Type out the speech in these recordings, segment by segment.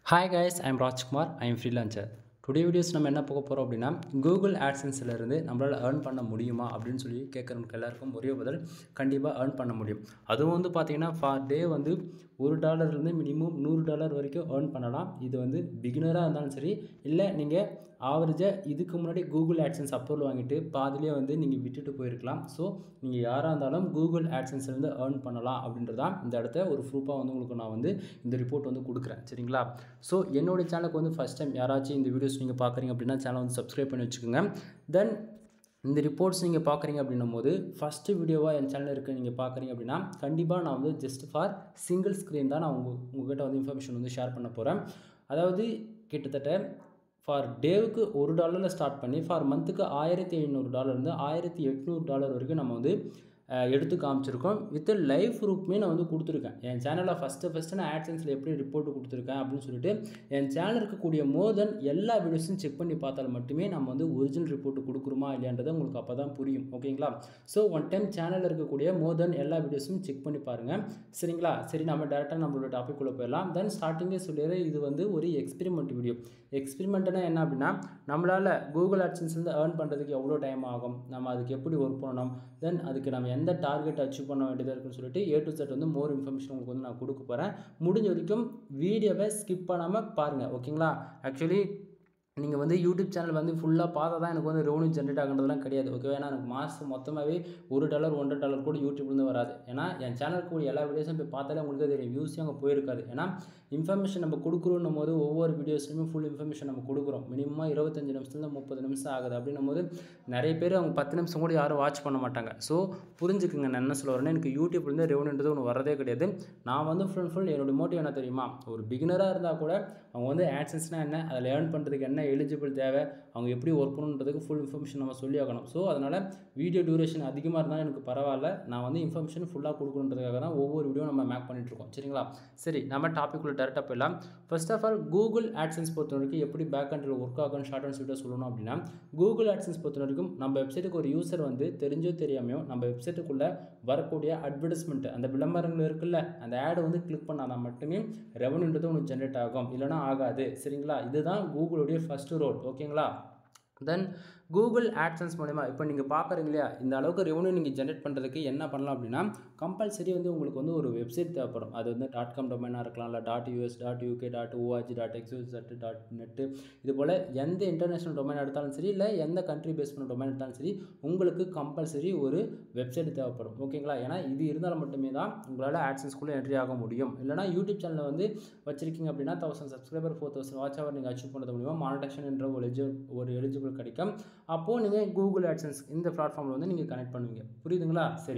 hi guys I'm Rajkumar I am freelancer today videos நம்ம என்ன பார்க்க போகிறோம் அப்படின்னா கூகுள் ஆட்சன்ஸில் இருந்து நம்மளால் ஏர்ன் பண்ண முடியுமா அப்படின்னு சொல்லி கேட்குறவங்களுக்கு எல்லாருக்கும் ஒரே பதில் கண்டிப்பாக ஏர்ன் பண்ண முடியும் அதுவும் வந்து பார்த்தீங்கன்னா ஃபார் டே வந்து ஒரு டாலர்லேருந்து மினிமம் நூறு டாலர் வரைக்கும் ஏர்ன் பண்ணலாம் இது வந்து பிகினராக இருந்தாலும் சரி இல்லை நீங்கள் ஆவரேஜாக இதுக்கு முன்னாடி கூகுள் ஆட்சன்ஸ் அப்ரூவல் வாங்கிட்டு பாதிலே வந்து நீங்கள் விட்டுட்டு போயிருக்கலாம் ஸோ நீங்கள் யாராக இருந்தாலும் கூகுள் ஆட்சன்ஸ்லேருந்து ஏர்ன் பண்ணலாம் அப்படின்றதான் இந்த இடத்த ஒரு ப்ரூஃபாக வந்து உங்களுக்கு நான் வந்து இந்த ரிப்போர்ட் வந்து கொடுக்குறேன் சரிங்களா ஸோ என்னோடய சேனலுக்கு வந்து ஃபஸ்ட் டைம் யாராச்சும் இந்த வீடியோஸ் நீங்கள் பார்க்குறீங்க அப்படின்னா சேனல் வந்து சப்ஸ்கிரைப் பண்ணி வச்சுக்கோங்க தென் இந்த ரிப்போர்ட்ஸ் நீங்கள் பார்க்குறீங்க அப்படின்னும் போது ஃபஸ்ட்டு வீடியோவாக என் சேனல் இருக்குது நீங்கள் பார்க்குறீங்க அப்படின்னா கண்டிப்பாக நான் வந்து ஜஸ்ட் ஃபார் சிங்கிள் ஸ்க்ரீன் தான் நான் உங்கள் உங்கள்கிட்ட வந்து இன்ஃபர்மேஷன் வந்து ஷேர் பண்ண போகிறேன் அதாவது கிட்டத்தட்ட ஃபார் டேவுக்கு ஒரு டாலரில் ஸ்டார்ட் பண்ணி ஃபார் மந்த்துக்கு ஆயிரத்தி ஐநூறு டாலர்லேருந்து ஆயிரத்தி எட்நூறு டாலர் வரைக்கும் நம்ம வந்து அஹ், எடுத்து காமிச்சிருக்கோம் வித் லைவ் ப்ரூஃப்மே நான் வந்து கொடுத்துருக்கேன் என் சேனலில் ஃபஸ்ட்டு ஃபஸ்ட்டு நான் ஆட்சன்ஸில் எப்படி ரிப்போர்ட் கொடுத்துருக்கேன் அப்படின்னு சொல்லிட்டு என் சேனல் இருக்கக்கூடிய மோர் தென் எல்லா வீடியோஸும் செக் பண்ணி பார்த்தால் மட்டுமே நம்ம வந்து ஒரிஜினல் ரிப்போர்ட் கொடுக்குறோமா இல்லையான்றது உங்களுக்கு அப்போ தான் புரியும் ஓகேங்களா ஸோ ஒன் டைம் சேனலில் இருக்கக்கூடிய மோர் தென் எல்லா வீடியோஸும் செக் பண்ணி பாருங்கள் சரிங்களா சரி நம்ம டேரெக்டாக நம்மளோட டாபிக் உள்ள போயிடலாம் தென் ஸ்டார்டிங்கே சொல்லிடுறேன் இது வந்து ஒரு எக்ஸ்பெரிமெண்ட் வீடியோ எக்ஸ்பெரிமெண்ட்னா என்ன அப்படின்னா நம்மளால் கூகுள் ஆட்சன்ஸ்லேருந்து ஏர்ன் பண்ணுறதுக்கு எவ்வளோ டைம் ஆகும் நம்ம அதுக்கு எப்படி ஒர்க் பண்ணணும் தென் அதுக்கு நம்ம எந்த டார்கெட் அச்சீவ் பண்ண வேண்டியதாக இருக்குன்னு சொல்லிட்டு ஏ டு செட் வந்து மோர் இன்ஃபர்மேஷன் உங்களுக்கு வந்து நான் கொடுக்க போகிறேன் முடிஞ்ச வரைக்கும் வீடியோவை ஸ்கிப் பண்ணாமல் பாருங்கள் ஓகேங்களா ஆக்சுவலி நீங்கள் வந்து யூடியூப் சேனல் வந்து ஃபுல்லாக பார்த்தா தான் எனக்கு வந்து ரெவன்யூ ஜென்ரேட் ஆகுன்றதுலாம் கிடையாது ஓகேவா ஏன்னா எனக்கு மாதம் மொத்தமாகவே ஒரு டாலர் ஒன்றரை டாலர் கூட யூடியூப்லேருந்து வராது ஏன்னா என் சேனலுக்கு கூடிய எல்லா வீடியோஸும் போய் பார்த்தாலே உங்களுக்கு தெரியும் வியூஸே அங்கே போயிருக்காது ஏன்னா இன்ஃபர்மேஷன் நம்ம கொடுக்குறோன்னும் போது ஒவ்வொரு வீடியோஸ்லையுமே ஃபுல் இன்ஃபர்மேஷன் நம்ம கொடுக்குறோம் மினிமமாக இருபத்தஞ்சு நிமிஷத்துலேருந்து முப்பது நிமிஷம் ஆகுது அப்படின்னும் போது நிறைய பேர் அவங்க பத்து நிமிஷம் கூட யாரும் வாட்ச் பண்ண மாட்டாங்க ஸோ புரிஞ்சுக்குங்க நான் என்ன சொல்ல வரேன்னா எனக்கு யூடியூப்லேருந்து ரெவன்யூன்றது ஒன்று வரதே கிடையாது நான் வந்து ஃபுல் ஃபுல் என்னோட மோட்டிவ் என்ன தெரியுமா ஒரு பிகினராக இருந்தால் கூட அவங்க வந்து ஆட்சன்ஸ்னால் என்ன அதில் ஏர்ன் பண்ணுறதுக்கு என்ன எலிஜிபிள் தேவை அவங்க எப்படி ஒர்க் பண்ணணுன்றதுக்கு ஃபுல் இன்ஃபர்மேஷன் நம்ம சொல்லி ஆகணும் ஸோ அதனால் வீடியோ டியூரேஷன் அதிகமாக இருந்தாலும் எனக்கு பரவாயில்ல நான் வந்து இன்ஃபர்மேஷன் ஃபுல்லாக கொடுக்கணுன்றதுக்காக தான் ஒவ்வொரு வீடியோ நம்ம மேக் பண்ணிட்டுருக்கோம் சரிங்களா சரி நம்ம டாபிக் உள்ள டேரெக்டாக போயிடலாம் first of all Google AdSense பொறுத்த வரைக்கும் எப்படி பேக் ஹண்டில் ஒர்க் ஆகும் ஷார்ட் அண்ட் ஸ்வீட்டாக சொல்லணும் அப்படின்னா கூகுள் ஆட்சன்ஸ் பொறுத்த வரைக்கும் நம்ம வெப்சைட்டுக்கு ஒரு யூசர் வந்து தெரிஞ்சோ தெரியாமையோ நம்ம வெப்சைட்டுக்குள்ளே வரக்கூடிய அட்வர்டைஸ்மெண்ட் அந்த விளம்பரங்கள் இருக்குல்ல அந்த ஆடை வந்து கிளிக் பண்ணாதான் மட்டுமே ரெவன்யூன்றது ஒன்று ஜென்ரேட் ஆகும் இல்லைனா ஆகாது சரிங்களா இதுதான் கூகுளுடைய ஃபஸ்ட்டு ரோல் ஓகேங்களா தென் கூகுள் ஆட்சன்ஸ் மூலிமா இப்போ நீங்கள் பார்க்குறீங்க இல்லையா இந்த அளவுக்கு ரெவன்யூ நீங்கள் ஜென்ரேட் பண்ணுறதுக்கு என்ன பண்ணலாம் அப்படின்னா கம்பல்சரி வந்து உங்களுக்கு வந்து ஒரு வெப்சைட் தேவைப்படும் அது வந்து டாட் காம் டொமைனாக இருக்கலாம் இல்லை dot US dot UK dot org dot எக்ஸ்யூஸ் டாட் நெட்டு இது போல் எந்த இன்டர்நேஷ்னல் டொமைன் எடுத்தாலும் சரி இல்லை எந்த கண்ட்ரி பேஸ் பண்ண டொமைன் எடுத்தாலும் சரி உங்களுக்கு கம்பல்சரி ஒரு வெப்சைட் தேவைப்படும் ஓகேங்களா ஏன்னா இது இருந்தால் மட்டுமே தான் உங்களால் ஆட்சன்ஸ்குள்ளே என்ட்ரி ஆக முடியும் இல்லைனா யூடியூப் சேனலில் வந்து வச்சிருக்கீங்க அப்படின்னா thousand subscriber four thousand watch hour நீங்கள் அச்சீவ் பண்ணுறது மூலிமா மானிட்டேஷன் என்ற ஒரு எலிஜி ஒரு எலிஜிபிள் கிடைக்கும் அப்போது நீங்கள் கூகுள் ஆட்சன்ஸ் இந்த பிளாட்ஃபார்மில் வந்து நீங்கள் கனெக்ட் பண்ணுவீங்க புரியுதுங்களா சரி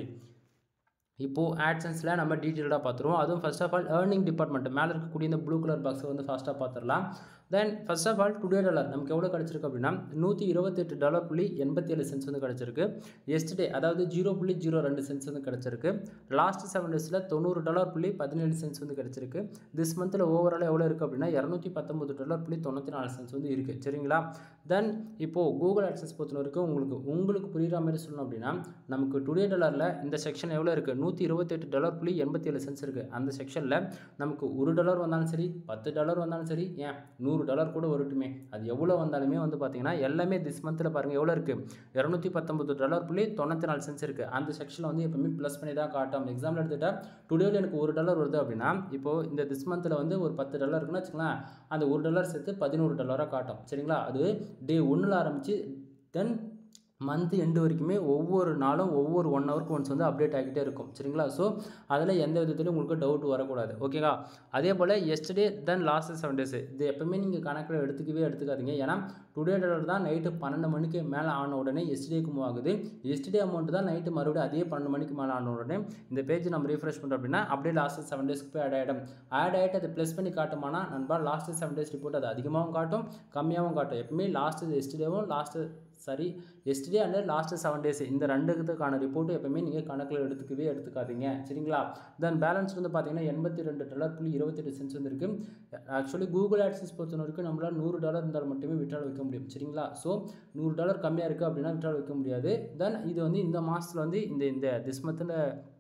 இப்போது ஆட்சன்ஸில் நம்ம டீட்டெயில்டாக பார்த்துருவோம் அதுவும் first of all earning department மேலே இருக்கக்கூடிய இந்த ப்ளூ கலர் பாக்ஸை வந்து ஃபாஸ்ட்டாக பார்த்துடலாம் then first of all today dollar நமக்கு எவ்வளோ கிடச்சிருக்கு அப்படின்னா நூற்றி இருபத்தெட்டு டாலர் புள்ளி எண்பத்தி ஏழு சென்ஸ் வந்து கிடச்சிருக்கு எஸ்டே அதாவது ஜீரோ புள்ளி ஜீரோ ரெண்டு சென்ஸ் வந்து கிடச்சிருக்கு லாஸ்ட் செவன் டேஸில் தொண்ணூறு டாலர் புள்ளி பதினேழு சென்ஸ் வந்து கிடச்சிருக்கு திஸ் மந்தில் ஓவரால் எவ்வளோ இருக்குது அப்படின்னா இரநூத்தி பத்தொம்பது டாலர் புள்ளி தொண்ணூற்றி நாலு சென்ஸ் வந்து இருக்குது சரிங்களா தென் இப்போது கூகுள் ஆட்சன்ஸ் பொறுத்த வரைக்கும் உங்களுக்கு உங்களுக்கு புரியுற மாதிரி சொல்லணும் அப்படின்னா நமக்கு டுடே டாலரில் இந்த செக்ஷன் எவ்வளோ இருக்குது நூற்றி இருபத்தெட்டு டாலர் புள்ளி எண்பத்தி ஏழு சென்ஸ் இருக்குது அந்த செக்ஷனில் நமக்கு ஒரு டாலர் வந்தாலும் சரி பத்து டாலர் வந்தாலும் சரி ஏன் நூறு டாலர் கூட வரட்டுமே அது எவ்வளோ வந்தாலுமே வந்து பார்த்தீங்கன்னா எல்லாமே திஸ் மந்தில் பாருங்கள் எவ்வளோ இருக்குது இரநூத்தி பத்தொம்பது டாலர் புள்ளி தொண்ணூற்றி நாலு சென்ஸ் இருக்குது அந்த செக்ஷனில் வந்து எப்பவுமே ப்ளஸ் பண்ணி தான் காட்டும் எக்ஸாம்பிள் எடுத்துகிட்டா டுடேவில் எனக்கு ஒரு டாலர் வருது அப்படின்னா இப்போது இந்த திஸ் மந்தில் வந்து ஒரு பத்து டாலர் இருக்குன்னு வச்சுக்கலாம் அந்த ஒரு டாலர் சேர்த்து பதினோரு டாலராக காட்டும் சரிங்களா அது டே ஒன்றில் ஆரம்பித்து தென் மந்த் எண்டு வரைக்குமே ஒவ்வொரு நாளும் ஒவ்வொரு ஒன் ஹவருக்கு ஒன்ஸ் வந்து அப்டேட் ஆகிட்டே இருக்கும் சரிங்களா ஸோ அதில் எந்த விதத்துலையும் உங்களுக்கு டவுட் வரக்கூடாது ஓகேவா அதே போல் yesterday then last seven days இது எப்பவுமே நீங்கள் கணக்கில் எடுத்துக்கவே எடுத்துக்காதீங்க ஏன்னா டுடே டாலர் தான் நைட்டு பன்னெண்டு மணிக்கு மேலே ஆன உடனே எஸ்டேக்கு மூவ் ஆகுது எஸ்டே அமௌண்ட் தான் நைட்டு மறுபடியும் அதே பன்னெண்டு மணிக்கு மேலே ஆன உடனே இந்த பேஜ் நம்ம ரீஃப்ரெஷ் பண்ணுறோம் அப்படின்னா அப்படியே லாஸ்ட் செவன் டேஸ்க்கு போய் ஆட் ஆகிடும் ஆட் ஆகிட்டு அதை ப்ளஸ் பண்ணி காட்டுமானா நண்பா லாஸ்ட் செவன் டேஸ் ரிப்போர்ட் அது அதிகமாகவும் காட்டும் கம்மியாகவும் காட்டும் எப்பவுமே லாஸ்ட் எஸ்டேவும் லாஸ்ட்டு சரி yesterday and last seven days இந்த ரெண்டுத்துக்கான ரிப்போர்ட்டு எப்பவுமே நீங்கள் கணக்கில் எடுத்துக்கவே எடுத்துக்காதீங்க சரிங்களா தென் பேலன்ஸ் வந்து பார்த்தீங்கன்னா எண்பத்தி ரெண்டு டாலர் புள்ளி இருபத்தெட்டு சென்ஸ் வந்து இருக்குது ஆக்சுவலி கூகுள் ஆட்சன்ஸ் பொறுத்த வரைக்கும் நம்மளால் நூறு டாலர் இருந்தால் மட்டுமே விட்ரால் வைக்க முடியும் சரிங்களா ஸோ நூறு டாலர் கம்மியாக இருக்குது அப்படின்னா விட்ரால் வைக்க முடியாது தென் இது வந்து இந்த மாதத்தில் வந்து இந்த இந்த திஸ் மத்தில்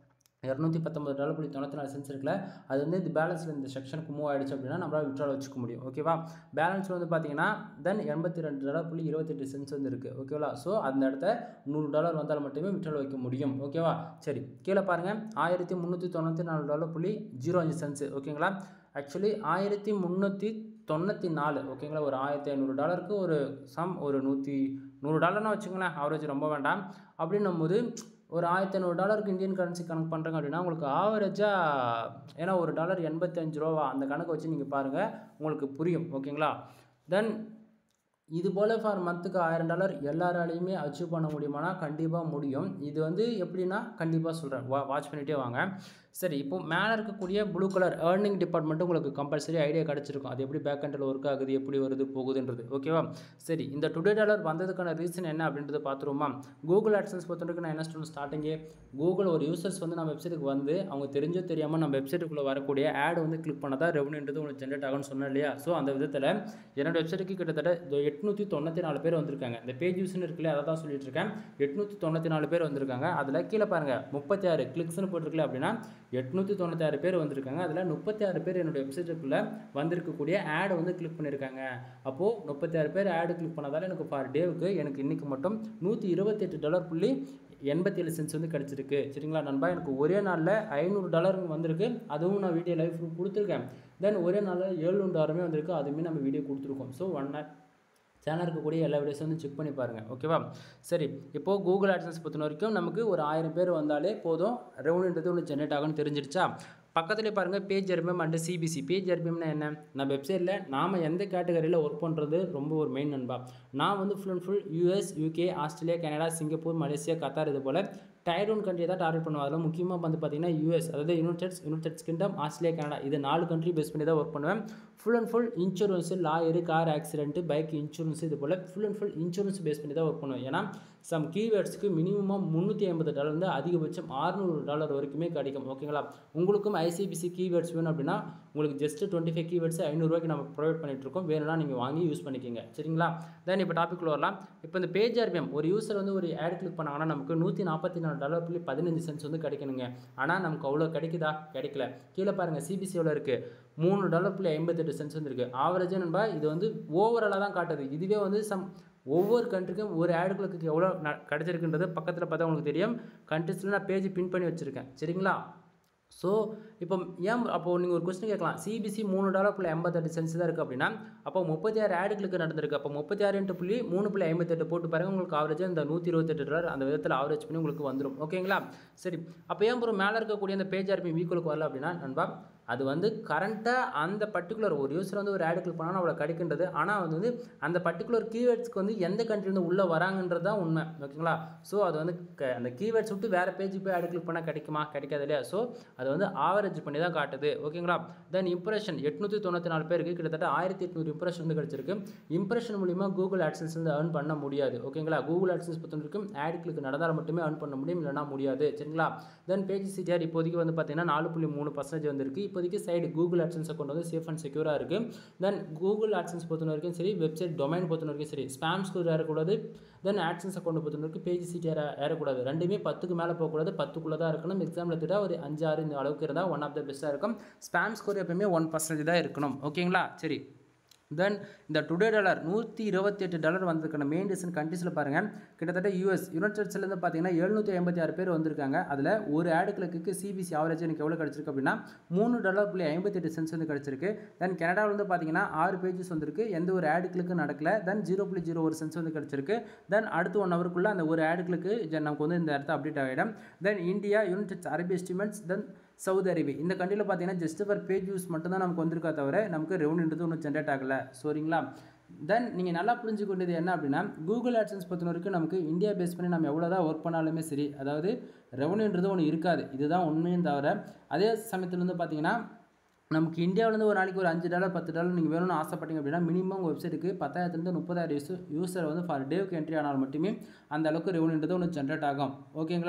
இரநூத்தி பத்தொம்பது டாலர் புள்ளி தொண்ணூற்றி நாலு சென்ஸ் இருக்குல்ல அது வந்து இந்த பேலன்ஸில் இந்த செக்ஷனுக்கு மூவ் ஆயிடுச்சு அப்படின்னா நம்மளால் விட்ரால் வச்சுக்க முடியும் ஓகேவா பேலன்ஸில் வந்து பார்த்தீங்கன்னா தென் எண்பத்தி ரெண்டு டாலர் புள்ளி இருபத்தெட்டு சென்ஸ் வந்து இருக்குது ஓகேவா ஸோ அந்த இடத்த நூறு டாலர் வந்தால் மட்டுமே விட்ரால் வைக்க முடியும் ஓகேவா சரி கீழே பாருங்கள் ஆயிரத்தி முந்நூற்றி தொண்ணூற்றி நாலு டாலர் புள்ளி ஜீரோ அஞ்சு சென்ஸ் ஓகேங்களா ஆக்சுவலி ஆயிரத்தி முந்நூற்றி தொண்ணூற்றி நாலு ஓகேங்களா ஒரு ஆயிரத்தி ஐநூறு டாலருக்கு ஒரு சம் ஒரு நூற்றி நூறு டாலர்னு வச்சுங்களேன் ஆவரேஜ் ரொம்ப வேண்டாம் அப்படின்னும் போது ஒரு ஆயிரத்தி ஐநூறு டாலருக்கு இந்தியன் கரன்சி கணக்கு பண்ணுறாங்க அப்படின்னா உங்களுக்கு ஆவரேஜாக ஏன்னா ஒரு டாலர் எண்பத்தஞ்சு ரூபா அந்த கணக்கு வச்சு நீங்கள் பாருங்கள் உங்களுக்கு புரியும் ஓகேங்களா தென் இது போல் ஃபார் மந்த்துக்கு ஆயிரம் டாலர் எல்லாராலையுமே அச்சீவ் பண்ண முடியுமானா கண்டிப்பாக முடியும் இது வந்து எப்படின்னா கண்டிப்பாக சொல்கிறேன் வா வாட்ச் பண்ணிகிட்டே வாங்க சரி இப்போ மேலே இருக்கக்கூடிய ப்ளூ கலர் ஏர்னிங் டிபார்ட்மெண்ட்டு உங்களுக்கு கம்பல்சரி ஐடியா கிடச்சிருக்கும் அது எப்படி பேக் எண்டில் ஒர்க் ஆகுது எப்படி வருது போகுதுன்றது ஓகேவா சரி இந்த டுடே டாலர் வந்ததுக்கான ரீசன் என்ன அப்படின்றத பார்த்துருவோமா கூகுள் ஆட்சன்ஸ் பொறுத்தவரைக்கும் நான் என்ன சொல்லணும் ஸ்டார்டிங்கே கூகுள் ஒரு யூசர்ஸ் வந்து நம்ம வெப்சைட்டுக்கு வந்து அவங்க தெரிஞ்சோ தெரியாமல் நம்ம வெப்சைட்டுக்குள்ளே வரக்கூடிய ஆட் வந்து கிளிக் பண்ணால் தான் ரெவன்யூன்றது உங்களுக்கு ஜென்ரேட் ஆகும்னு சொன்னேன் இல்லையா ஸோ அந்த விதத்தில் என்னோட வெப்சைட்டுக்கு கிட்டத்தட்ட எட்நூற்றி தொண்ணூற்றி நாலு பேர் வந்திருக்காங்க இந்த பேஜ் யூஸ்னு இருக்குல்ல அதை தான் சொல்லிட்டு இருக்கேன் எட்நூற்றி தொண்ணூற்றி நாலு பேர் வந்திருக்காங்க அதில் கீழே பாருங்கள் முப்பத்தி ஆறு கிளிக்ஸ்னு போட்டிருக்கல அப்படின்னா எட்நூற்றி தொண்ணூற்றி ஆறு பேர் வந்திருக்காங்க அதில் முப்பத்தி ஆறு பேர் என்னோட வெப்சைட்டுக்குள்ளே வந்திருக்கக்கூடிய ஆடை வந்து கிளிக் பண்ணியிருக்காங்க அப்போது முப்பத்தி ஆறு பேர் ஆடு கிளிக் பண்ணதால் எனக்கு ஃபார் டேவுக்கு எனக்கு இன்றைக்கி மட்டும் நூற்றி இருபத்தெட்டு டாலர் புள்ளி எண்பத்தி ஏழு சென்ஸ் வந்து கிடச்சிருக்கு சரிங்களா நண்பா எனக்கு ஒரே நாளில் ஐநூறு டாலர் வந்திருக்கு அதுவும் நான் வீடியோ லைஃப் கொடுத்துருக்கேன் தென் ஒரே நாளில் ஏழ்நூறு டாலருமே வந்திருக்கு அதுவுமே நம்ம வீடியோ கொடுத்துருக்கோம் ஸோ ஒன் சேனல் இருக்கக்கூடிய எல்லா வீடியோஸும் வந்து செக் பண்ணி பாருங்கள் ஓகேவா சரி இப்போது கூகுள் ஆட்சன்ஸ் பொறுத்த வரைக்கும் நமக்கு ஒரு ஆயிரம் பேர் வந்தாலே போதும் ரெவன்யூன்றது ஒன்று ஜென்ரேட் ஆகும்னு தெரிஞ்சிடுச்சா பக்கத்துலேயே பாருங்கள் page RPM and CPC page ஆர்பிஎம்னா என்ன நம்ம வெப்சைட்டில் நாம் எந்த கேட்டகரியில் ஒர்க் பண்ணுறது ரொம்ப ஒரு மெயின் நண்பா நான் வந்து full and full US UK Australia Canada Singapore Malaysia Qatar இது போல் டயர் ஒன் கண்ட்ரி தான் டார்கெட் பண்ணுவேன் அதில் முக்கியமாக வந்து பார்த்தீங்கன்னா யூஎஸ் அதாவது United United Kingdom Australia Canada இது நாலு கண்ட்ரி பேஸ் பண்ணி தான் ஒர்க் பண்ணுவேன் full and full insurance lawyer car accident bike insurance இது போல் full and full insurance base பண்ணி தான் ஒர்க் பண்ணுவேன் ஏன்னா சம் கீவேர்ட்ஸ்க்கு மினிமம் முந்நூற்றி ஐம்பது டாலர்லேருந்து அதிகபட்சம் ஆறுநூறு டாலர் வரைக்குமே கிடைக்கும் ஓகேங்களா உங்களுக்கும் ஐசிபிசி கீவேர்ட்ஸ் வேணும் அப்படின்னா உங்களுக்கு ஜஸ்ட் டுவெண்ட்டி ஃபைவ் கீவேர்ட்ஸ் ஐநூறுரூவாய்க்கு நம்ம ப்ரொவைட் பண்ணிட்டு இருக்கோம் வேணும்னா நீங்கள் வாங்கி யூஸ் பண்ணிக்கோங்க சரிங்களா தென் இப்போ டாபிக் வரலாம் இப்போ இந்த பேஜ் ஆர்பிஎம் ஒரு யூசர் வந்து ஒரு ஆட் கிளிக் பண்ணாங்கன்னா நமக்கு நூற்றி நாற்பத்தி நாலு டாலர் புள்ளி பதினஞ்சு சென்ஸ் வந்து கிடைக்கணுங்க ஆனால் நமக்கு அவ்வளோ கிடைக்குதா கிடைக்கல கீழே பாருங்கள் சிபிசி எவ்வளோ இருக்குது மூணு டாலர் புள்ளி ஐம்பத்தெட்டு சென்ஸ் வந்து இருக்குது ஆவரேஜாக நண்பா இது வந்து ஓவராலாக தான் காட்டுது இதுவே வந்து சம் ஒவ்வொரு கண்ட்ரிக்கும் ஒரு ஆடுகளுக்கு எவ்வளோ ந கிடச்சிருக்குன்றது பக்கத்தில் பார்த்தா உங்களுக்கு தெரியும் கண்ட்ரிஸில் நான் பேஜ் பின் பண்ணி வச்சுருக்கேன் சரிங்களா ஸோ இப்போ ஏன் அப்போது நீங்கள் ஒரு கொஸ்டின் கேட்கலாம் சிபிசி மூணு டாலர் புள்ளி எண்பத்தெட்டு சென்ஸ் தான் இருக்குது அப்படின்னா அப்போ முப்பத்தி ஆறு ஆடுகளுக்கு நடந்திருக்கு அப்போ முப்பத்தி ஆறு இன்ட்டு புள்ளி மூணு புள்ளி ஐம்பத்தெட்டு போட்டு பாருங்கள் உங்களுக்கு ஆவரேஜாக இந்த நூற்றி இருபத்தெட்டு டாலர் அந்த விதத்தில் ஆவரேஜ் பண்ணி உங்களுக்கு வந்துடும் ஓகேங்களா சரி அப்போ ஏன் ப்ரோ மேலே இருக்கக்கூடிய அந்த பேஜ் ஆர்பி வீக்குளுக்கு வரல அப்படின்னா நண்பா அது வந்து கரண்ட்டாக அந்த பர்டிகுலர் ஒரு யூஸர் வந்து ஒரு ஆடு கிளிக் பண்ணாலும் அவ்வளோ கிடைக்கின்றது ஆனால் அது வந்து அந்த பர்டிகுலர் கீவேர்ட்ஸ்க்கு வந்து எந்த கண்ட்ரிலேருந்து உள்ளே வராங்கன்றது தான் உண்மை ஓகேங்களா ஸோ அது வந்து க அந்த கீவேர்ட்ஸ் விட்டு வேறு பேஜுக்கு போய் ஆடு கிளிக் பண்ணால் கிடைக்குமா கிடைக்காது இல்லையா ஸோ அது வந்து ஆவரேஜ் பண்ணி தான் காட்டுது ஓகேங்களா தென் இம்ப்ரெஷன் எட்நூற்றி தொண்ணூற்றி நாலு பேருக்கு கிட்டத்தட்ட ஆயிரத்தி எட்நூறு இம்ப்ரெஷன் வந்து கிடச்சிருக்கு இம்ப்ரெஷன் மூலிமா கூகுள் ஆட்சன்ஸ் வந்து ஏர்ன் பண்ண முடியாது ஓகேங்களா கூகுள் ஆட்சன்ஸ் பொறுத்த வரைக்கும் ஆட் கிளிக் நடந்தால் மட்டுமே ஏர்ன் பண்ண முடியும் இல்லைனா முடியாது சரிங்களா தென் பேஜ் சிடிஆர் இப்போதைக்கு வந்து பார்த்தீங்கன்னா நாலு புள்ளி மூணு பர்சன்டேஜ் வந்திருக்கு இப்போதைக்கு சைடு கூகுள் ஆட்சன்ஸ் அக்கௌண்ட் வந்து சேஃப் அண்ட் செக்யூராக இருக்குது தென் கூகுள் ஆட்சன்ஸ் பொறுத்த வரைக்கும் சரி வெப்சைட் டொமைன் பொறுத்த வரைக்கும் சரி ஸ்பேம் ஸ்கோர் ஏறக்கூடாது தென் ஆட்சன்ஸ் அக்கௌண்ட் பொறுத்த வரைக்கும் பேஜ் சிடிஆர் ஏறக்கூடாது ரெண்டுமே பத்துக்கு மேலே போகக்கூடாது பத்துக்குள்ளே தான் இருக்கணும் எக்ஸாமில் திட்டா ஒரு அஞ்சு ஆறு இந்த அளவுக்கு இருந்தால் ஒன் ஆஃப் த பெஸ்ட்டாக இருக்கும் ஸ்பேம் ஸ்கோர் எப்பவுமே ஒன் பர்சன்டேஜ் தான் இருக்கணும் ஓகேங்களா சரி தென் இந்த டுடே டாலர் நூற்றி இருபத்தெட்டு டாலர் வந்திருக்கான மெயின் ரீசன் கண்ட்ரீஸில் பாருங்கள் கிட்டத்தட்ட யூஎஸ் யுனைடெட்ஸ்லேருந்து பார்த்தீங்கன்னா எழுநூற்றி ஐம்பத்தி ஆறு பேர் வந்திருக்காங்க அதில் ஒரு ஆடு கிளக்கு சிபிசி ஆவரேஜ் எனக்கு எவ்வளோ கிடச்சிருக்கு அப்படின்னா மூணு டாலர் புள்ளி ஐம்பத்தெட்டு சென்ஸ் வந்து கிடச்சிருக்கு தென் கனடாவில் வந்து பார்த்தீங்கன்னா ஆறு பேஜஸ் வந்திருக்கு எந்த ஒரு ஆடு கிளக்கு நடக்கல தென் ஜீரோ புள்ளி ஜீரோ ஒரு சென்ஸ் வந்து கிடச்சிருக்கு தென் அடுத்து ஒன் ஹவருக்குள்ளே அந்த ஒரு ஆடு கிளக்கு நமக்கு வந்து இந்த இடத்த அப்டேட் ஆகிடும் தென் இந்தியா யுனைடெட்ஸ் அரபி எஸ்டிமெண்ட்ஸ் தென் சவுதி அரேபியா இந்த கண்ட்ரியில் பார்த்தீங்கன்னா ஜஸ்ட் ஃபார் பேஜ் யூஸ் மட்டும்தான் நமக்கு வந்திருக்கா தவிர நமக்கு ரெவன்யூன்றது ஒன்றும் ஜென்ரேட் ஆகலை சரிங்களா தென் நீங்கள் நல்லா புரிஞ்சுக்கொண்டது என்ன அப்படின்னா கூகுள் ஆட்சன்ஸ் பொறுத்த வரைக்கும் நமக்கு இந்தியா பேஸ் பண்ணி நம்ம எவ்வளோ தான் ஒர்க் பண்ணாலுமே சரி அதாவது ரெவன்யூன்றது ஒன்று இருக்காது இதுதான் உண்மையும் தவிர அதே சமயத்தில் வந்து பார்த்தீங்கன்னா நமக்கு இந்தியாவிலேருந்து ஒரு நாளைக்கு ஒரு அஞ்சு டாலர் பத்து டாலர் நீங்கள் வேணும்னு ஆசைப்பட்டீங்க அப்படின்னா மினிமம் வெப்சைட்டுக்கு பத்தாயிரத்துலேருந்து முப்பதாயிரம் யூஸ் யூசர் வந்து ஃபார் டேவுக்கு என்ட்ரி ஆனால் மட்டுமே அந்த அளவுக்கு ரெவன்யூன்றது ஒன்று ஜென்ரேட் ஆகும் ஓகேங்களா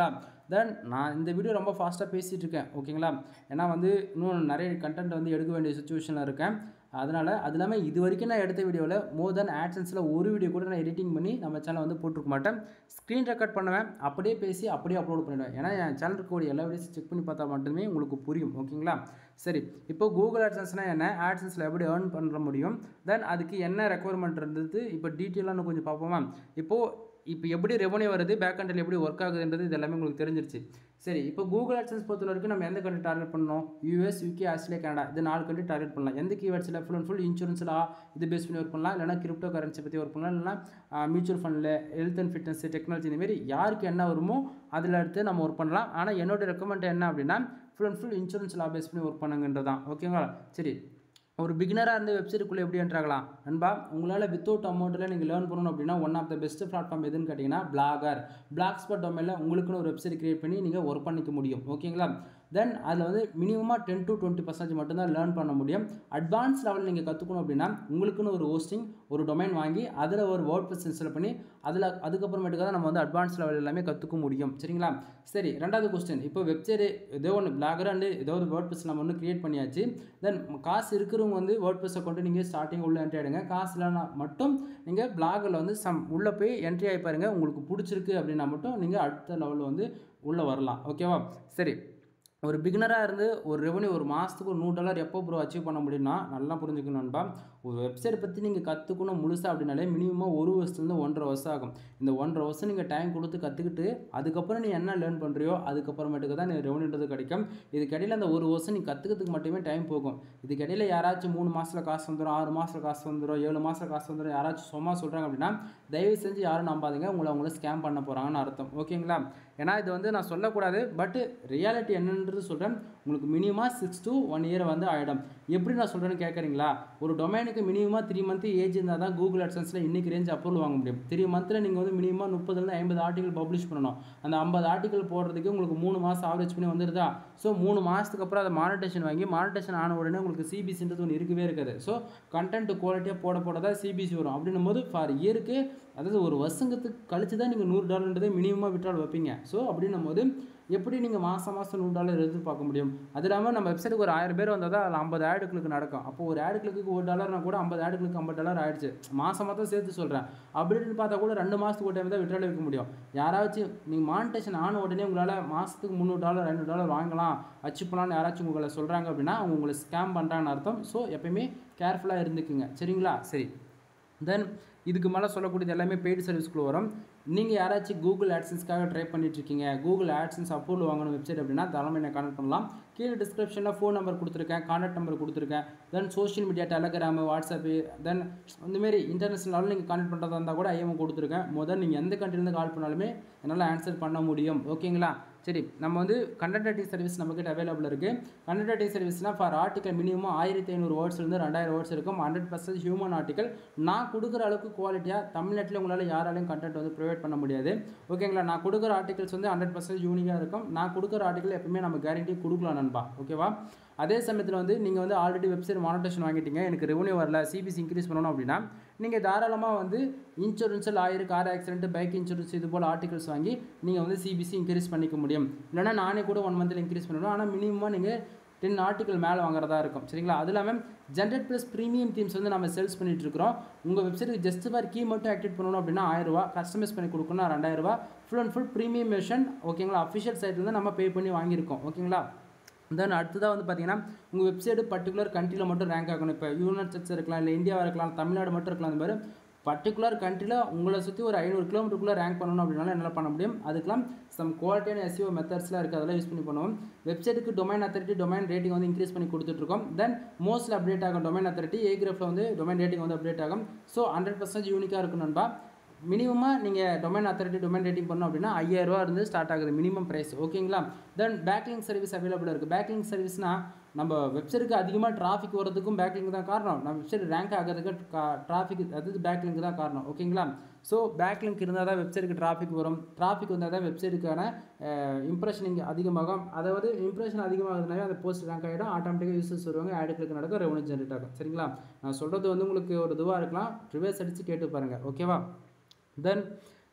தென் நான் இந்த வீடியோ ரொம்ப ஃபாஸ்ட்டாக பேசிகிட்டு இருக்கேன் ஓகேங்களா ஏன்னா வந்து இன்னும் நிறைய கண்டென்ட் வந்து எடுக்க வேண்டிய சுச்சுவேஷனில் இருக்கேன் அதனால் அது இல்லாமல் இது வரைக்கும் நான் எடுத்த வீடியோவில் மோர் தென் ஆட்சன்ஸில் ஒரு வீடியோ கூட நான் எடிட்டிங் பண்ணி நம்ம சேனல் வந்து போட்டிருக்க மாட்டேன் ஸ்க்ரீன் ரெக்கார்ட் பண்ணுவேன் அப்படியே பேசி அப்படியே அப்லோட் பண்ணிடுவேன் ஏன்னா என் சேனல் இருக்கக்கூடிய எல்லா வீடியோஸும் செக் பண்ணி பார்த்தா மட்டுமே உங்களுக்கு புரியும் ஓகேங்களா சரி இப்போ கூகுள் ஆட்சன்ஸ்னால் என்ன ஆட்சன்ஸில் எப்படி ஏர்ன் பண்ண முடியும் தென் அதுக்கு என்ன ரெக்குவயர்மெண்ட் இருந்தது இப்போ டீட்டெயிலாக கொஞ்சம் பார்ப்போமா இப்போது இப்போ எப்படி ரெவன்யூ வருது பேக் கண்டில் எப்படி ஒர்க் ஆகுதுன்றது இது எல்லாமே உங்களுக்கு தெரிஞ்சிருச்சு சரி இப்போ கூகுள் ஆட்சன்ஸ் பொறுத்த வரைக்கும் நம்ம எந்த கண்ட்ரி டார்கெட் பண்ணணும் யூஎஸ் யூகே ஆஸ்திரேலியா கனடா இது நாலு கண்ட்ரி டார்கெட் பண்ணலாம் எந்த கீவேர்ட்ஸில் ஃபுல் அண்ட் ஃபுல் இன்சூரன்ஸில் இது பேஸ் பண்ணி ஒர்க் பண்ணலாம் இல்லைனா கிரிப்டோ கரன்சி பற்றி ஒர்க் பண்ணலாம் இல்லைனா மியூச்சுவல் ஃபண்டில் ஹெல்த் அண்ட் ஃபிட்னஸ் டெக்னாலஜி இந்தமாரி யாருக்கு என்ன வருமோ அதில் எடுத்து நம்ம ஒர்க் பண்ணலாம் ஆனால் என்னோட ரெக்கமெண்ட் என்ன அப்படின்னா ஃபுல் அண்ட் ஃபுல் இன்சூரன்ஸில் பேஸ் பண்ணி ஒர்க் பண்ணுங்கன்றது தான் ஓகேங்களா சரி ஒரு பிகினராக இருந்து வெப்சைட்டுக்குள்ளே எப்படி என்ட்ராகலாம் நண்பா உங்களால் வித்தவுட் அமௌண்ட்டில் நீங்கள் லேர்ன் பண்ணணும் அப்படின்னா one of the best platform எதுன்னு கேட்டிங்கன்னா பிளாகர் பிளாக் ஸ்பாட் டொமைனில் உங்களுக்குன்னு ஒரு வெப்சைட் கிரியேட் பண்ணி நீங்கள் ஒர்க் பண்ணிக்க முடியும் ஓகேங்களா தென் அதில் வந்து மினிமமாக டென் டு டுவெண்ட்டி பர்சன்டேஜ் மட்டும்தான் லேர்ன் பண்ண முடியும் அட்வான்ஸ் லெவல் நீங்கள் கற்றுக்கணும் அப்படின்னா உங்களுக்குன்னு ஒரு ஹோஸ்டிங் ஒரு டொமைன் வாங்கி அதில் ஒரு வேர்ட் ப்ரெஸ் இன்ஸ்டால் பண்ணி அதில் அதுக்கப்புறமேட்டுக்கு தான் நம்ம வந்து அட்வான்ஸ் லெவல் எல்லாமே கற்றுக்க முடியும் சரிங்களா சரி ரெண்டாவது கொஸ்டின் இப்போ வெப்சைட் ஏதோ ஒன்று பிளாகர் அண்டு ஏதோ ஒரு வேர்ட் ப்ரெஸ் நம்ம ஒன்று க்ரியேட் பண்ணியாச்சு தென் காசு இருக்கிறவங்க வந்து வேர்ட் ப்ரெஸ்ஸை கொண்டு நீங்கள் ஸ்டார்டிங் உள்ளே என்ட்ரி ஆகிடுங்க காசு இல்லைனா மட்டும் நீங்கள் பிளாகில் வந்து சம் உள்ளே போய் என்ட்ரி ஆகி பாருங்கள் உங்களுக்கு பிடிச்சிருக்கு அப்படின்னா மட்டும் நீங்கள் அடுத்த லெவலில் வந்து உள்ளே வரலாம் ஓகேவா சரி ஒரு பிகினராக இருந்து ஒரு ரெவன்யூ ஒரு மாதத்துக்கு ஒரு நூறு டாலர் எப்போ ப்ரோ அச்சீவ் பண்ண முடியும்னா நல்லா புரிஞ்சுக்கணும் நண்பா ஒரு வெப்சைட் பற்றி நீங்கள் கற்றுக்கணும் முழுசாக அப்படின்னாலே மினிமமாக ஒரு வருஷத்துலேருந்து ஒன்றரை வருஷம் ஆகும் இந்த ஒன்றரை வருஷம் நீங்கள் டைம் கொடுத்து கற்றுக்கிட்டு அதுக்கப்புறம் நீ என்ன லேர்ன் பண்ணுறியோ அதுக்கப்புறமேட்டுக்கு தான் நீ ரெவன்யூன்றது கிடைக்கும் இதுக்கிடையில் அந்த ஒரு வருஷம் நீ கற்றுக்கிறதுக்கு மட்டுமே டைம் போகும் இதுக்கிடையில் யாராச்சும் மூணு மாதத்தில் காசு வந்துடும் ஆறு மாதத்தில் காசு வந்துடும் ஏழு மாதத்தில் காசு வந்துடும் யாராச்சும் சும்மா சொல்கிறாங்க அப்படின்னா தயவு செஞ்சு யாரும் நம்பாதீங்க உங்களை அவங்கள ஸ்கேம் பண்ண போகிறாங்கன்னு அர்த்தம் ஓகேங்களா ஏன்னா இது வந்து நான் சொல்லக்கூடாது பட் ரியாலிட்டி என்னன்றது சொல்கிறேன் உங்களுக்கு மினிமமாக சிக்ஸ் to ஒன் இயர் வந்து ஆகிடும் எப்படி நான் சொல்கிறேன்னு கேட்குறீங்களா ஒரு டொமைனுக்கு மினிமமாக த்ரீ மந்த் ஏஜ் இருந்தால் தான் கூகுள் அட்சன்ஸில் இன்றைக்கி ரேஞ்ச் அப்ரூவல் வாங்க முடியும் த்ரீ மந்த்தில் நீங்கள் வந்து மினிமமாக முப்பதுலேருந்து ஐம்பது ஆர்டிகல் பப்ளிஷ் பண்ணணும் அந்த ஐம்பது ஆர்டிகல் போடுறதுக்கு உங்களுக்கு மூணு மாதம் ஆவரேஜ் பண்ணி வந்துருதா ஸோ மூணு மாதத்துக்கு அப்புறம் அதை மானிட்டேஷன் வாங்கி மானிட்டேஷன் ஆன உடனே உங்களுக்கு சிபிசின்றது ஒன்று இருக்கவே இருக்காது ஸோ கண்டென்ட் குவாலிட்டியாக போட போட தான் சிபிசி வரும் அப்படின்னும் போது ஃபார் இயருக்கு அதாவது ஒரு வருஷத்துக்கு கழிச்சு தான் நீங்கள் நூறு டாலர்ன்றதை மினிமமாக விட்ரால் வைப்பீங்க ஸோ அப்படின்னும் போது எப்படி நீங்கள் மாதம் மாதம் நூறு டாலர் எதிர்பார்க்க முடியும் அது இல்லாமல் நம்ம வெப்சைட்டுக்கு ஒரு ஆயிரம் பேர் வந்தால் தான் அதில் ஐம்பது ஆடு கிளிக் நடக்கும் அப்போ ஒரு ஆடு கிளிக்கு ஒரு டாலர்னா கூட ஐம்பது ஆடு கிளிக் ஐம்பது டாலர் ஆயிடுச்சு மாதம் மாதம் சேர்த்து சொல்கிறேன் அப்படின்னு பார்த்தா கூட ரெண்டு மாதத்துக்கு ஒரு டைம் தான் விட்ரால் வைக்க முடியும் யாராச்சும் நீங்கள் மானிட்டேஷன் ஆன உடனே உங்களால் மாதத்துக்கு முந்நூறு டாலர் ஐநூறு டாலர் வாங்கலாம் அச்சீவ் பண்ணலாம்னு யாராச்சும் உங்களை சொல்கிறாங்க அப்படின்னா அவங்க உங்களை ஸ்கேம் பண்ணுறாங்கன்னு அர்த்தம் ஸோ எப்பயுமே கேர்ஃபுல்லாக இருந்துக்குங்க சரிங்களா சரி தென் இதுக்கு மேலே சொல்லக்கூடியது எல்லாமே பெய்டு சர்வீஸ்க்குள்ள வரும் நீங்கள் யாராச்சும் கூகுள் ஆட்சன்ஸ்க்காக ட்ரை பண்ணிட்டு இருக்கீங்க கூகுள் ஆட்சன்ஸ் அப்ரூவல் வாங்கணும் வெப்சைட் அப்படின்னா தலைமை என்ன கான்டாக்ட் பண்ணலாம் கீழே டிஸ்கிரிப்ஷனில் ஃபோன் நம்பர் கொடுத்துருக்கேன் கான்டாக்ட் நம்பர் கொடுத்துருக்கேன் then social media Telegram WhatsApp then இந்தமாரி இன்டர்நேஷனல் லெவலில் நீங்கள் கான்டாக்ட் பண்ணுறதா இருந்தால் கூட ஐஎம் கொடுத்துருக்கேன் முதல் நீங்கள் எந்த கண்ட்ரிலேருந்து கால் பண்ணாலுமே என்னால் ஆன்சர் பண்ண முடியும் ஓகேங்களா சரி நம்ம வந்து கண்டென்ட் ரைட்டிங் சர்வீஸ் நம்மக்கிட்ட அவைலபிள் இருக்குது கண்டென்ட் ரைட்டிங் சர்வீஸ்னால் ஃபார் ஆர்டிக்கல் மினிமம் ஆயிரத்தி ஐநூறு வேர்ட்ஸ்லேருந்து ரெண்டாயிரம் வேர்ட்ஸ் இருக்கும் ஹண்ட்ரட் பர்சன்ட் ஹியூமன் ஆர்டிக்கல் நான் கொடுக்குற அளவுக்கு குவாலிட்டியாக தமிழ்நாட்டில் உங்களால் யாராலையும் கண்டென்ட் வந்து ப்ரொவைட் பண்ண முடியாது ஓகேங்களா நான் கொடுக்குற ஆர்டிகல்ஸ் வந்து ஹண்ட்ரட் பர்சன்ட் யூனிக்காக இருக்கும் நான் கொடுக்குற ஆர்டிக்கல் எப்பவுமே நம்ம கேரண்டி கொடுக்கலாம் நண்பா ஓகேவா அதே சமயத்தில் வந்து நீங்கள் வந்து ஆல்ரெடி வெப்சைட் மானிட்டேஷன் வாங்கிட்டீங்க எனக்கு ரெவன்யூ வரல சிபிசி இன்க்ரீஸ் பண்ணணும் அப்படின்னா நீங்கள் தாராளமாக வந்து insurance lawyer car accident bike insurance இது போல் ஆர்டிகல்ஸ் வாங்கி நீங்கள் வந்து சிபிசி இன்க்ரீஸ் பண்ணிக்க முடியும் இல்லைனா நானே கூட ஒன் மந்தில் இன்க்ரீஸ் பண்ணணும் ஆனால் மினிமமாக நீங்கள் டென் ஆர்டிகல் மேலே வாங்குறதா இருக்கும் சரிங்களா அது இல்லாமல் ஜென்ரேட் ப்ளஸ் ப்ரீமியம் தீம்ஸ் வந்து நம்ம சேல்ஸ் பண்ணிட்டு இருக்கிறோம் உங்கள் வெப்சைட்டுக்கு ஜஸ்ட் ஃபார் கீ மட்டும் ஆக்டிவேட் பண்ணணும் அப்படின்னா ஆயிரரூவா கஸ்டமைஸ் பண்ணி கொடுக்கணும் ரெண்டாயிரரூவா full and full premium version ஓகேங்களா அஃபிஷியல் சைட்லேருந்து நம்ம பே பண்ணி வாங்கியிருக்கோம் ஓகேங்களா தென் அடுத்ததாக வந்து பார்த்தீங்கன்னா உங்கள் வெப்சைட்டு பர்டிகுலர் கண்ட்ரியில் மட்டும் ரேங்க் ஆகணும் இப்போ யுனைட் ஸ்டேட்ஸ் இருக்கலாம் இல்லை இந்தியாவாக இருக்கலாம் தமிழ்நாடு மட்டும் இருக்கலாம் அந்த மாதிரி பர்டிகுலர் கண்ட்ரியில் உங்களை சுற்றி ஒரு ஐநூறு கிலோமீட்டருக்குள்ளே ரேங்க் பண்ணணும் அப்படின்னாலும் என்னால் பண்ண முடியும் அதுக்கெல்லாம் சம் குவாலிட்டியான எஸ்இஓ மெத்தட்ஸ்லாம் இருக்குது அதெல்லாம் யூஸ் பண்ணி பண்ணுவோம் வெப்சைட்டுக்கு டொமைன் அத்தாரிட்டி டொமைன் ரேட்டிங் வந்து இன்க்ரீஸ் பண்ணி கொடுத்துட்ருக்கோம் தென் மோஸ்ட்லி அப்டேட் ஆகும் டொமைன் அத்தாரிட்டி ஏ கிராஃபில் வந்து டொமைன் ரேட்டிங் வந்து அப்டேட் ஆகும் ஸோ ஹண்ட்ரட் பர்சன்ட் யூனிக்காக இருக்கும் நண்பா மினிமமாக நீங்கள் டொமைன் அத்தாரிட்டி டொமைன் ரேட்டிங் பண்ணோம் அப்படின்னா ஐயாயிரரூவா இருந்து ஸ்டார்ட் ஆகுது மினிமம் ப்ரைஸ் ஓகேங்களா தென் பேக்லிங் சர்வீஸ் அவைலபிள் இருக்குது பேக்லிங் சர்வீஸ்னால் நம்ம வெப்சைட்டுக்கு அதிகமாக டிராஃபிக் வரதுக்கும் பேக்லிங் தான் காரணம் நம்ம வெப்சைட் ரேங்க் ஆகிறதுக்கு டிராஃபிக் அதாவது பேக்லிங்க் தான் காரணம் ஓகேங்களா ஸோ பேக்லிங்க் இருந்தால் தான் வெப்சைட்டுக்கு டிராஃபிக் வரும் டிராஃபிக் வந்தால் தான் வெப்சைட்டுக்கான இம்ப்ரெஷனிங் அதிகமாகும் அதாவது இம்ப்ரெஷன் அதிகமாகுதுனாவே அந்த போஸ்ட் ரேங்க் ஆகிடும் ஆட்டோமேட்டிக்காக யூசர்ஸ் வருவாங்க ஆடு கிளிக் நடக்கும் ரெவன்யூ ஜென்ரேட் ஆகும் சரிங்களா நான் சொல்கிறது வந்து உங்களுக்கு ஒரு இதுவாக இருக்கலாம் ரிவர்ஸ் அடித்து கேட்டு பாருங்கள் ஓகேவா தென்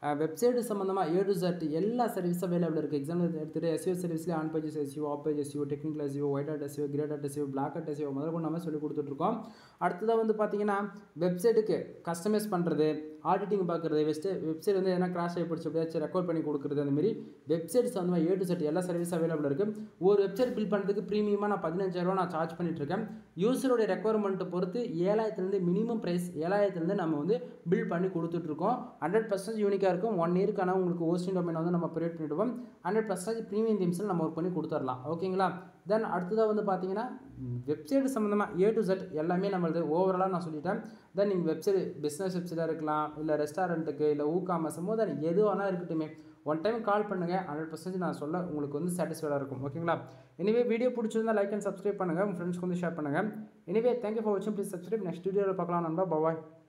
வெப்சைட் சம்மந்தமாக ஏ டு Z எல்லா சர்வீஸும் அவைலபிள் இருக்குது எக்ஸாம்பிள் எடுத்துகிட்டு எஸ்யூ சர்வீஸ்லேயே on pages SEO off page SEO technical SEO white hat SEO grey hat SEO black hat SEO முதல்ல கொண்டு நம்ம சொல்லி கொடுத்துட்ருக்கோம் அடுத்ததாக வந்து பார்த்தீங்கன்னா வெப்சைட்டுக்கு கஸ்டமைஸ் பண்ணுறது ஆடிட்டிங் பார்க்குறது வெஸ்ட்டு வெப்சைட் வந்து எதனா கிராஷ் ஆகி பிடிச்சி எப்படியாச்சும் ரெக்கார்ட் பண்ணி கொடுக்குறது அந்த மாதிரி வெப்சைட் சம்மந்தமாக ஏ டு செட் எல்லா சர்வீஸ் அவைலபிள் இருக்குது ஒரு வெப்சைட் பில் பண்ணுறதுக்கு ப்ரீமியமாக நான் பதினஞ்சாயிரரூவா நான் சார்ஜ் பண்ணிட்டுருக்கேன் யூஸருடைய ரெக்குவயர்மெண்ட்டை பொறுத்து ஏழாயிரத்துலேருந்து மினிமம் ப்ரைஸ் ஏழாயிரத்துலேருந்து நம்ம வந்து பில் பண்ணி கொடுத்துட்ருக்கோம் ஹண்ட்ரட் பர்சன்ட் யூனிக்காக இருக்கும் ஒன் இயருக்கான உங்களுக்கு ஹோஸ்டிங் டொமைன் வந்து நம்ம ப்ரொவைட் பண்ணிவிடுவோம் ஹண்ட்ரட் பர்சன்டேஜ் ப்ரீமியம் தீம்ஸில் நம்ம ஒர்க் பண்ணி கொடுத்துடலாம் ஓகேங்களா தென் அடுத்ததாக வந்து பார்த்தீங்கன்னா வெப்சைட் சம்மந்தமாக ஏ டு Z எல்லாமே நம்மளது ஓவராலாக நான் சொல்லிட்டேன் தென் நீங்கள் வெப்சைட் பிஸ்னஸ் வெப்சைட்டாக இருக்கலாம் இல்லை ரெஸ்டாரண்ட்டுக்கு இல்லை ஊ காமர்ஸ் தென் எது வேணால் இருக்கட்டுமே ஒன் டைம் கால் பண்ணுங்கள் ஹண்ட்ரட் பர்சன்டேஜ் நான் சொல்ல உங்களுக்கு வந்து சாட்டிஸ்ஃபைடாக இருக்கும் ஓகேங்களா எனிவே வீடியோ பிடிச்சிருந்தா லைக் அண்ட் சப்ஸ்கிரைப் பண்ணுங்கள் உங்கள் ஃப்ரெண்ட்ஸ்க்கு வந்து ஷேர் பண்ணுங்கள் எனிவே தேங்க்யூ ஃபார் வாட்சிங் ப்ளீஸ் சப்ஸ்கிரைப் நெக்ஸ்ட் வீடியோவில் பார்க்கலாம் நண்பா பாய்